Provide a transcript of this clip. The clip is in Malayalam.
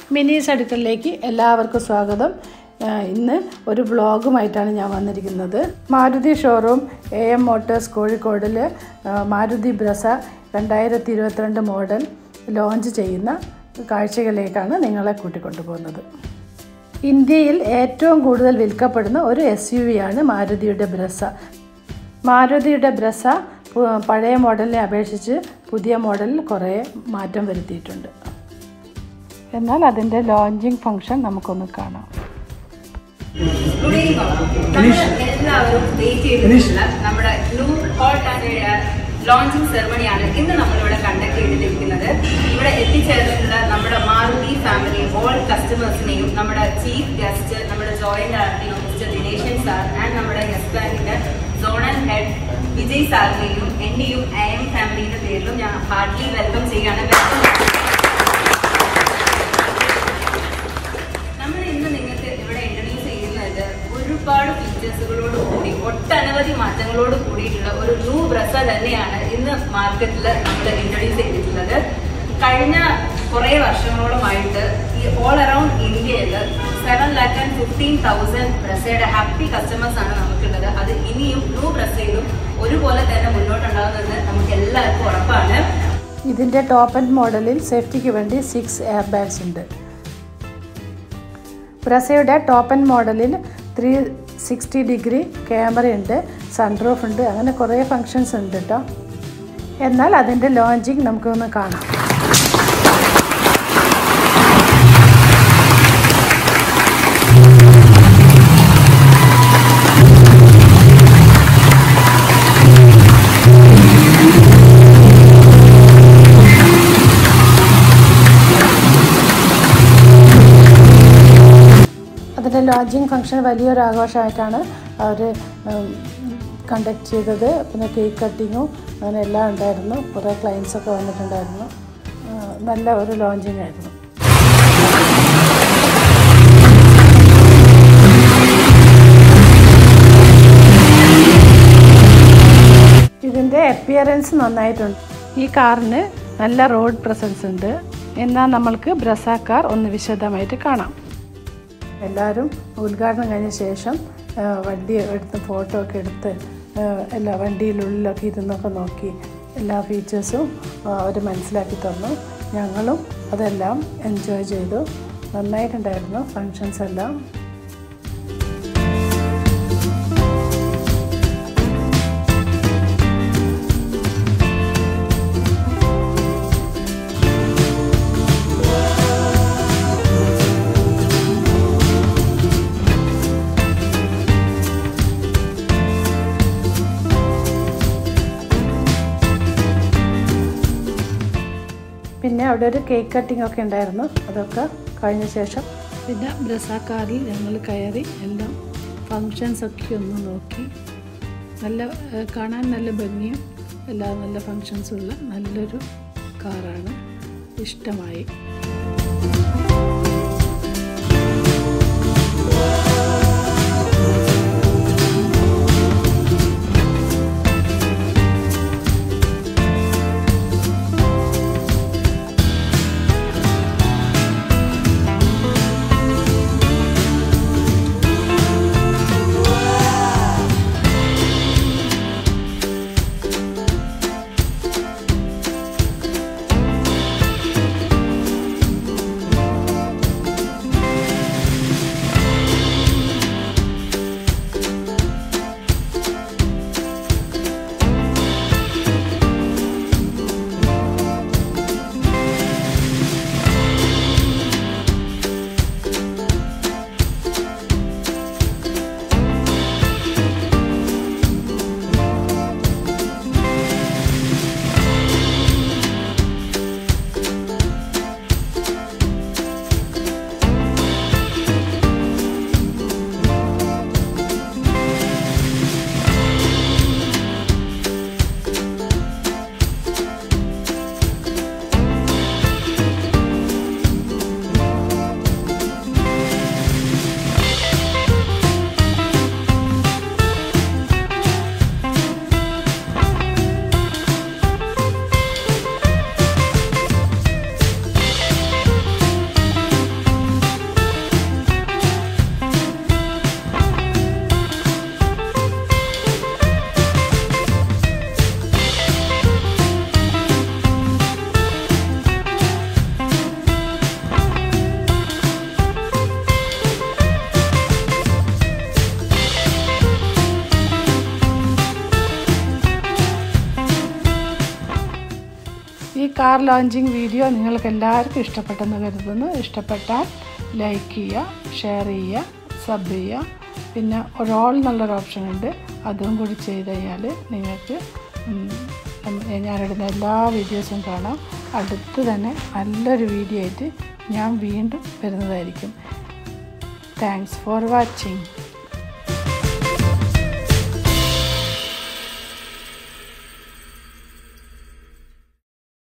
മിനീസ് അടുക്കളയിലേക്ക് എല്ലാവർക്കും സ്വാഗതം ആ, ഇന്ന് ഒരു വ്ളോഗുമായിട്ടാണ് ഞാൻ വന്നിരിക്കുന്നത് Maruti showroom A M motors കോഴിക്കോടിൽ ആ, മാരുതി ബ്രസ രണ്ടായിരത്തി ഇരുപത്തിരണ്ട് മോഡൽ ലോഞ്ച് ചെയ്യുന്ന കാഴ്ചകളിലേക്കാണ് നിങ്ങളെ കൂട്ടിക്കൊണ്ടുപോകുന്നത് ഇന്ത്യയിൽ ഏറ്റവും കൂടുതൽ വിൽക്കപ്പെടുന്ന ഒരു എസ് യു വി ആണ് മാരുതിയുടെ ബ്രസ മാരുതിയുടെ ബ്രസ പു- പഴയ മോഡലിനെ അപേക്ഷിച്ച് പുതിയ മോഡലിൽ കുറേ മാറ്റം വരുത്തിയിട്ടുണ്ട് എന്നാൽ അതിൻ്റെ ലോഞ്ചിങ് ഫംഗ്ഷൻ നമുക്കൊന്ന് കാണാം ഗുഡ് ഈവനിങ് നമ്മൾ എല്ലാവരും വെയിറ്റ് ചെയ്തിട്ടുള്ള നമ്മുടെ ന്യൂ ഹോട്ട് ആൻഡ് ലോഞ്ചിങ് സെറമണിയാണ് ഇന്ന് നമ്മളിവിടെ കണ്ടക്ട് ചെയ്തിരിക്കുന്നത് ഇവിടെ എത്തിച്ചേർന്നിട്ടുള്ള നമ്മുടെ മാരുതി ഫാമിലി ഓൾ കസ്റ്റമേഴ്സിനെയും നമ്മുടെ ചീഫ് ഗസ്റ്റ് നമ്മുടെ ജോയിന്റ് ആർട്ടിനോ മിസ്റ്റർ ദിനേശൻ സാർ ആൻഡ് നമ്മുടെ യെസ് ബാങ്കിന്റെ സോണൽ ഹെഡ് വിജയ് സാറിനെയും എന്റെയും ഐ എം ഫാമിലിയുടെ പേരിലും ഞാൻ ഹാർട്ട്ലി വെൽക്കം ചെയ്യാണ് വെൽക്കം നമ്മൾ ഇന്ന് നിങ്ങൾക്ക് ഇവിടെ ഇൻട്രൊഡ്യൂസ് ചെയ്യുന്നത് ഒരുപാട് ഫീച്ചേഴ്സുകളോട് കൂടി ഒട്ടനവധി മാറ്റങ്ങളോട് കൂടിയിട്ടുള്ള ഒരു ന്യൂ ബ്രസ തന്നെയാണ് ഇന്ന് മാർക്കറ്റിൽ നമ്മൾ ഇൻട്രൊഡ്യൂസ് ചെയ്തിട്ടുള്ളത് കഴിഞ്ഞ കുറേ വർഷങ്ങളോളമായിട്ട് ഈ ഓൾ അറൌണ്ട് ഇന്ത്യയിൽ seven lakh and fifteen thousand ബ്രസയുടെ ഹാപ്പി കസ്റ്റമേഴ്സ് ആണ് നമുക്കുള്ളത് അത് ഇനിയും ന്യൂ ബ്രസയിലും ഒരുപോലെ തന്നെ മുന്നോട്ടുണ്ടാകുമെന്ന് നമുക്ക് എല്ലാവർക്കും ഉറപ്പാണ് ഇതിൻ്റെ ടോപ്പ് ആൻഡ് മോഡലിൽ സേഫ്റ്റിക്ക് വേണ്ടി സിക്സ് എയർ ബാഗ്സ് ഉണ്ട് ബ്രസയുടെ ടോപ്പ് ആൻഡ് മോഡലിൽ ത്രീ സിക്സ്റ്റി ഡിഗ്രി ക്യാമറയുണ്ട് സൺറൂഫ് ഉണ്ട് അങ്ങനെ കുറേ ഫങ്ഷൻസ് ഉണ്ട് കേട്ടോ എന്നാൽ അതിൻ്റെ ലോഞ്ചിങ് നമുക്കൊന്ന് കാണാം അതിൻ്റെ ലോഞ്ചിങ് ഫംഗ്ഷൻ വലിയൊരു ആഘോഷമായിട്ടാണ് അവർ കണ്ടക്ട് ചെയ്തത് പിന്നെ കേക്ക് കട്ടിങ്ങും അങ്ങനെ എല്ലാം ഉണ്ടായിരുന്നു കുറേ ക്ലയൻസൊക്കെ വന്നിട്ടുണ്ടായിരുന്നു ആ, നല്ല ഒരു ലോഞ്ചിങ് ആയിരുന്നു ഇതിൻ്റെ അപ്പിയറൻസ് നന്നായിട്ടുണ്ട് ഈ കാറിന് നല്ല റോഡ് പ്രസൻസ് ഉണ്ട് എന്നാൽ നമ്മൾക്ക് ബ്രസ കാർ ഒന്ന് വിശദമായിട്ട് കാണാം എല്ലാവരും ഉദ്ഘാടനം കഴിഞ്ഞ ശേഷം ആ, വണ്ടി എടുത്ത് ഫോട്ടോ ഒക്കെ എടുത്ത് ആ, എല്ലാ വണ്ടിയിലുള്ളിലൊക്കെ ഇരുന്നൊക്കെ നോക്കി എല്ലാ ഫീച്ചേഴ്സും അവർ മനസ്സിലാക്കി തന്നു ഞങ്ങളും അതെല്ലാം എൻജോയ് ചെയ്തു നന്നായിട്ടുണ്ടായിരുന്നു ഫങ്ഷൻസ് എല്ലാം പിന്നെ അവിടെ ഒരു കേക്ക് കട്ടിംഗ് ഒക്കെ ഉണ്ടായിരുന്നു അതൊക്കെ കഴിഞ്ഞ ശേഷം പിന്നെ ബ്രസാക്കാറിൽ ഞങ്ങൾ കയറി എല്ലാം ഫങ്ഷൻസ് ഒക്കെ ഒന്ന് നോക്കി നല്ല ഏഹ്, കാണാൻ നല്ല ഭംഗിയും എല്ലാ നല്ല ഫങ്ഷൻസും ഉള്ള നല്ലൊരു കാറാണ് ഇഷ്ടമായി കാർ ലോഞ്ചിങ് വീഡിയോ നിങ്ങൾക്ക് എല്ലാവർക്കും ഇഷ്ടപ്പെട്ടെന്ന് കരുതുന്നു ഇഷ്ടപ്പെട്ടാൽ ലൈക്ക് ചെയ്യുക ഷെയർ ചെയ്യുക സബ് ചെയ്യുക പിന്നെ ഒരു ഓൾ എന്നുള്ളൊരു ഓപ്ഷൻ ഉണ്ട് അതും കൂടി ചെയ്ത് കഴിഞ്ഞാൽ നിങ്ങൾക്ക് ഉം, ഉം, ഞാനിടുന്ന എല്ലാ വീഡിയോസും കാണാം അടുത്ത് തന്നെ നല്ലൊരു വീഡിയോ ആയിട്ട് ഞാൻ വീണ്ടും വരുന്നതായിരിക്കും താങ്ക്സ് ഫോർ വാച്ചിങ്